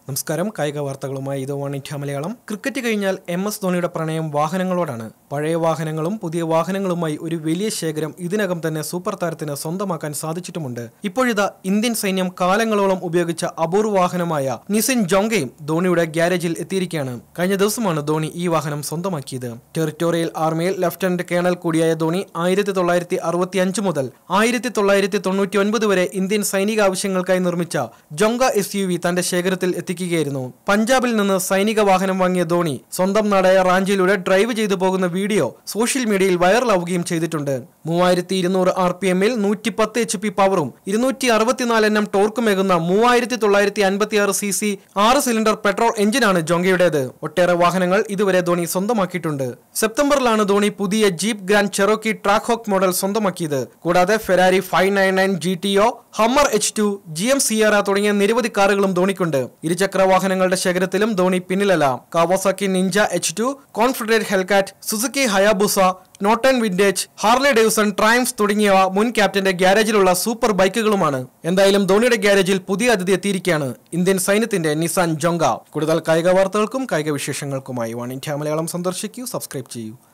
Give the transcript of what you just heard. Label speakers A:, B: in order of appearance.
A: നമസ്കാരം കായിക വാർത്തകളുമായി ഇത് വൺ ഇന്ത്യ മലയാളം ക്രിക്കറ്റ് കഴിഞ്ഞാൽ എം എസ് ധോണിയുടെ പ്രണയം വാഹനങ്ങളോടാണ് പഴയ വാഹനങ്ങളും പുതിയ വാഹനങ്ങളുമായി ഒരു വലിയ ശേഖരം ഇതിനകം തന്നെ സൂപ്പർ താരത്തിന് സ്വന്തമാക്കാൻ സാധിച്ചിട്ടുമുണ്ട് ഇപ്പോഴിതാ ഇന്ത്യൻ സൈന്യം കാലങ്ങളോളം ഉപയോഗിച്ച അപൂർവ വാഹനമായ നിസിൻ ജോങ്കയും ധോണിയുടെ ഗ്യാരേജിൽ എത്തിയിരിക്കുകയാണ് കഴിഞ്ഞ ദിവസമാണ് ധോണി ഈ വാഹനം സ്വന്തമാക്കിയത് ടെറിറ്റോറിയൽ ആർമിയിൽ ലഫ്റ്റനന്റ് കേണൽ കൂടിയായ ധോണി ആയിരത്തി തൊള്ളായിരത്തി അറുപത്തി അഞ്ച് മുതൽ ആയിരത്തി തൊള്ളായിരത്തി തൊണ്ണൂറ്റി ഒൻപത് വരെ ഇന്ത്യൻ സൈനിക ആവശ്യങ്ങൾക്കായി നിർമ്മിച്ച ജൊങ്ക എസ് യു വി തന്റെ ശേഖരത്തിൽ എത്തിക്കുകയായിരുന്നു പഞ്ചാബിൽ നിന്ന് സൈനിക വാഹനം വാങ്ങിയ ധോണി സ്വന്തം നാടായ റാഞ്ചിയിലൂടെ ഡ്രൈവ് ചെയ്തു പോകുന്ന വീഡിയോ സോഷ്യൽ മീഡിയയിൽ വൈറലാവുകയും ചെയ്തിട്ടുണ്ട് മൂവായിരത്തി ഇരുന്നൂറ് ആർ പി എമ്മിൽ നൂറ്റി പത്ത് എച്ച് പി പവറും ഇരുന്നൂറ്റി അറുപത്തിനാല് എണ്ണം ടോർക്കുമേകുന്ന മൂവായിരത്തി തൊള്ളായിരത്തി അൻപത്തി ആറ് സി സി ആറ് സിലിണ്ടർ പെട്രോൾ എഞ്ചിനാണ് ജോങ്കയുടേത് ഒട്ടേറെ വാഹനങ്ങൾ ഇതുവരെ ധോണി സ്വന്തമാക്കിയിട്ടുണ്ട് സെപ്റ്റംബറിലാണ് ധോണി പുതിയ Jeep Grand Cherokee Trackhawk model സ്വന്തമാക്കിയത് കൂടാതെ Ferrari five nine nine G T O Hummer H two G M Sierra തുടങ്ങിയ നിരവധി കാറുകളും ധോണിക്കുണ്ട് ഇരുചക്ര വാഹനങ്ങളുടെ ശേഖരത്തിലും ധോണി പിന്നിലല്ല Kawasaki Ninja H two Confederate Hellcat Suzuki Hayabusa Norton vintage Harley Davidson Triumphs തുടങ്ങിയവ മുൻ ക്യാപ്റ്റന്റെ ഗ്യാരേജിലുള്ള സൂപ്പർ ബൈക്കുകളുമാണ് എന്തായാലും ധോണിയുടെ ഗ്യാരേജിൽ പുതിയ അതിഥി എത്തിയിരിക്കുകയാണ് ഇന്ത്യൻ സൈന്യത്തിന്റെ നിസാൻ ജൊങ്ക കൂടുതൽ കായിക വാർത്തകൾക്കും കായിക വിശേഷങ്ങൾക്കുമായി വൺ ഇന്ത്യ മലയാളം സന്ദർശിക്കൂ സബ്സ്ക്രൈബ് ചെയ്യൂ